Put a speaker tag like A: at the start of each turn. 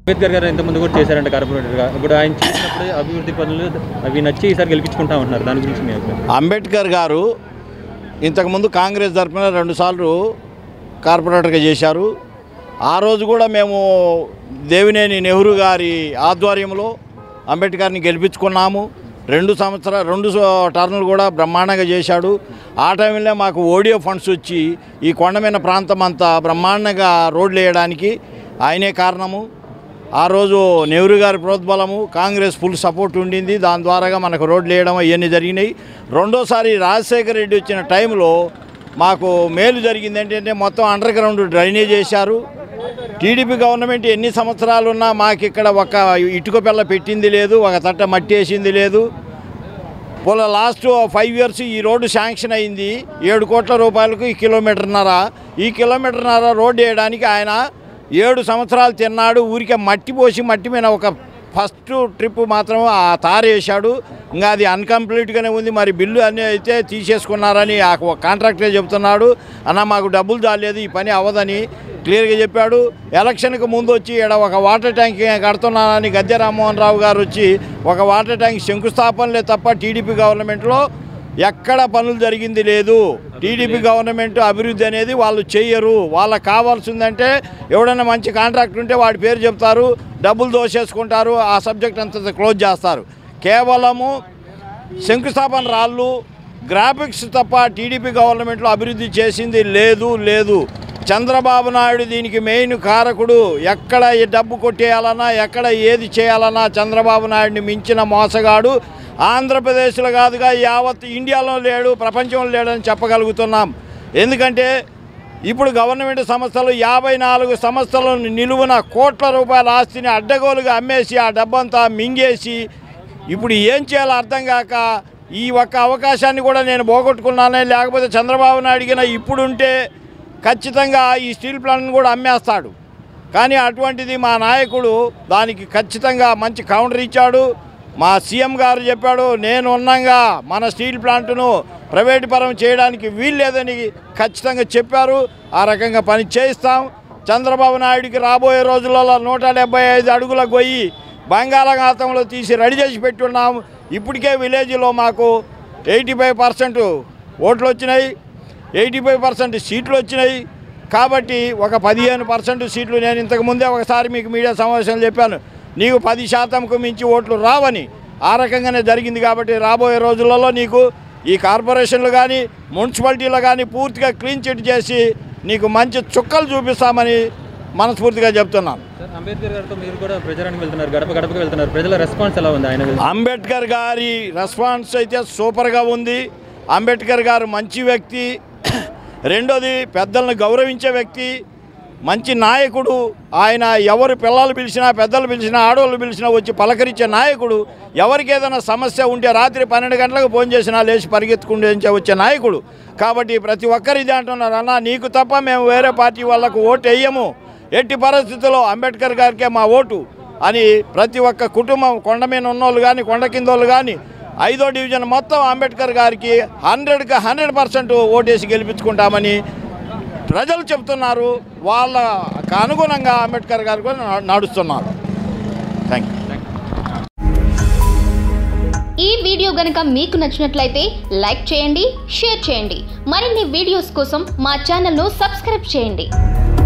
A: అంబేద్కర్ గారు ఇంతకుముందు కూడా చేశారంట కార్పొరేటర్గా ఇప్పుడు ఆయన చేసినప్పుడు అభివృద్ధి పనులు అవి నచ్చి ఈసారి గెలిపించుకుంటా ఉంటున్నారు దాని గురించి మీ అభిప్రాయం
B: అంబేద్కర్ గారు ఇంతకుముందు కాంగ్రెస్ తరఫున రెండుసార్లు కార్పొరేటర్గా చేశారు ఆ రోజు కూడా మేము దేవినేని నెహ్రూ గారి ఆధ్వర్యంలో అంబేద్కర్ని గెలిపించుకున్నాము రెండు సంవత్సరాలు రెండు టర్నులు కూడా బ్రహ్మాండంగా చేశాడు ఆ టైంలో మాకు ఓడియో ఫండ్స్ వచ్చి ఈ కొండమైన ప్రాంతం అంతా బ్రహ్మాండంగా రోడ్లు వేయడానికి ఆయనే కారణము ఆ రోజు నెహ్రూ గారి ప్రోద్బలము కాంగ్రెస్ ఫుల్ సపోర్ట్ ఉండింది దాని ద్వారాగా మనకు రోడ్లు వేయడం అవన్నీ జరిగినాయి రెండోసారి రాజశేఖర రెడ్డి వచ్చిన టైంలో మాకు మేలు జరిగింది ఏంటంటే మొత్తం అండర్ గ్రౌండ్ డ్రైనేజ్ చేశారు టీడీపీ గవర్నమెంట్ ఎన్ని సంవత్సరాలు ఉన్నా మాకు ఇక్కడ ఒక ఇటుక పిల్ల పెట్టింది లేదు ఒక తట్ట మట్టి వేసింది లేదు పోల లాస్ట్ ఫైవ్ ఇయర్స్ ఈ రోడ్డు శాంక్షన్ అయింది ఏడు కోట్ల రూపాయలకు ఈ కిలోమీటర్న్నర ఈ కిలోమీటర్న్నర రోడ్డు వేయడానికి ఆయన ఏడు సంవత్సరాలు తిన్నాడు ఊరికే మట్టి పోసి మట్టి మీద ఒక ఫస్ట్ ట్రిప్ మాత్రం ఆ తారు వేశాడు ఇంకా అది అన్కంప్లీట్గానే ఉంది మరి బిల్లు అన్నీ అయితే తీసేసుకున్నారని ఆ కాంట్రాక్టర్ చెబుతున్నాడు అన్న మాకు డబ్బులు చాలేదు ఈ పని అవ్వదని క్లియర్గా చెప్పాడు ఎలక్షన్కి ముందు వచ్చి ఇక్కడ ఒక వాటర్ ట్యాంక్ కడుతున్నానని గద్దె రామ్మోహన్ రావు గారు వచ్చి ఒక వాటర్ ట్యాంక్ శంకుస్థాపనలే తప్ప టీడీపీ గవర్నమెంట్లో ఎక్కడ పనులు జరిగింది లేదు టీడీపీ గవర్నమెంట్ అభివృద్ధి అనేది వాళ్ళు చెయ్యరు వాళ్ళకి కావాల్సిందంటే ఎవడైనా మంచి కాంట్రాక్ట్ ఉంటే వాడి పేరు చెప్తారు డబ్బులు దోసేసుకుంటారు ఆ సబ్జెక్ట్ అంతా క్లోజ్ చేస్తారు కేవలము శంకుస్థాపన రాళ్ళు గ్రాఫిక్స్ తప్ప టీడీపీ గవర్నమెంట్లో అభివృద్ధి చేసింది లేదు లేదు చంద్రబాబు నాయుడు దీనికి మెయిన్ కారకుడు ఎక్కడ ఈ డబ్బు కొట్టేయాలన్నా ఎక్కడ ఏది చేయాలన్నా చంద్రబాబు నాయుడిని మించిన మోసగాడు ఆంధ్రప్రదేశ్లో కాదుగా యావత్ ఇండియాలో లేడు ప్రపంచంలో లేడని చెప్పగలుగుతున్నాం ఎందుకంటే ఇప్పుడు గవర్నమెంట్ సంస్థలు యాభై నాలుగు సంస్థలను నిలువున కోట్ల రూపాయల ఆస్తిని అడ్డగోలుగా అమ్మేసి ఆ డబ్బంతా మింగేసి ఇప్పుడు ఏం చేయాలో అర్థం కాక ఈ ఒక్క అవకాశాన్ని కూడా నేను పోగొట్టుకున్నానే లేకపోతే చంద్రబాబు నాయుడిగిన ఇప్పుడుంటే ఖచ్చితంగా ఈ స్టీల్ ప్లాంట్ని కూడా అమ్మేస్తాడు కానీ అటువంటిది మా నాయకుడు దానికి ఖచ్చితంగా మంచి కౌంటర్ ఇచ్చాడు మా సీఎం గారు చెప్పాడు నేను ఉన్నంగా మన స్టీల్ ప్లాంట్ను ప్రైవేటు పరం చేయడానికి వీల్లేదని ఖచ్చితంగా చెప్పారు ఆ రకంగా పని చేయిస్తాం చంద్రబాబు నాయుడికి రాబోయే రోజులలో నూట డెబ్బై ఐదు అడుగుల గొయ్యి బంగాళాఖాతంలో తీసి రెడీ చేసి పెట్టున్నాం ఇప్పటికే విలేజ్లో మాకు ఎయిటీ ఫైవ్ పర్సెంట్ ఓట్లు వచ్చినాయి ఎయిటీ ఫైవ్ పర్సెంట్ సీట్లు వచ్చినాయి కాబట్టి ఒక పదిహేను పర్సెంట్ సీట్లు నేను ఇంతకు ముందే ఒకసారి మీకు మీడియా సమావేశంలో చెప్పాను నీకు పది శాతంకు మించి ఓట్లు రావని ఆ రకంగానే జరిగింది కాబట్టి రాబోయే రోజులలో నీకు ఈ కార్పొరేషన్లు కానీ మున్సిపాలిటీలు కానీ పూర్తిగా క్లీన్ చిట్ చేసి నీకు మంచి చుక్కలు చూపిస్తామని మనస్ఫూర్తిగా చెప్తున్నాను
A: సార్ అంబేద్కర్ గారితో మీరు కూడా ప్రచారానికి వెళ్తున్నారు గడప గడపకి వెళ్తున్నారు ప్రజల రెస్పాన్స్ ఎలా ఉంది ఆయన వెళ్తే?
B: అంబేద్కర్ గారి రెస్పాన్స్ అయితే సూపర్గా ఉంది అంబేద్కర్ గారు మంచి వ్యక్తి రెండోది పెద్దలను గౌరవించే వ్యక్తి మంచి నాయకుడు ఆయన ఎవరు పిల్లలు పిలిచినా పెద్దలు పిలిచినా ఆడవాళ్ళు పిలిచినా వచ్చి పలకరించే నాయకుడు ఎవరికి ఏదైనా సమస్య ఉంటే రాత్రి పన్నెండు గంటలకు ఫోన్ చేసినా లేచి పరిగెత్తుకుంటే వచ్చే నాయకుడు కాబట్టి ప్రతి ఒక్కరు ఇది అంటున్నారు అన్న నీకు తప్ప మేము వేరే పార్టీ వాళ్ళకు ఓటు వేయము ఎట్టి పరిస్థితుల్లో అంబేద్కర్ గారికే మా ఓటు అని ప్రతి ఒక్క కుటుంబం కొండ మీద ఉన్నోళ్ళు కానీ కొండ కింద వాళ్ళు కానీ ఐదో డివిజన్ మొత్తం అంబేద్కర్ గారికి హండ్రెడ్కి హండ్రెడ్ పర్సెంట్ ఓటేసి గెలిపించుకుంటామని ప్రజలు చెప్తున్నారు వాళ్ళకు అనుగుణంగా అంబేద్కర్ గారు కూడా న- నడుస్తున్నారు థ్యాంక్ యూ
C: ఈ వీడియో గనుక మీకు నచ్చినట్లయితే లైక్ చేయండి షేర్ చేయండి మరిన్ని వీడియోస్ కోసం మా ఛానల్ను సబ్స్క్రైబ్ చేయండి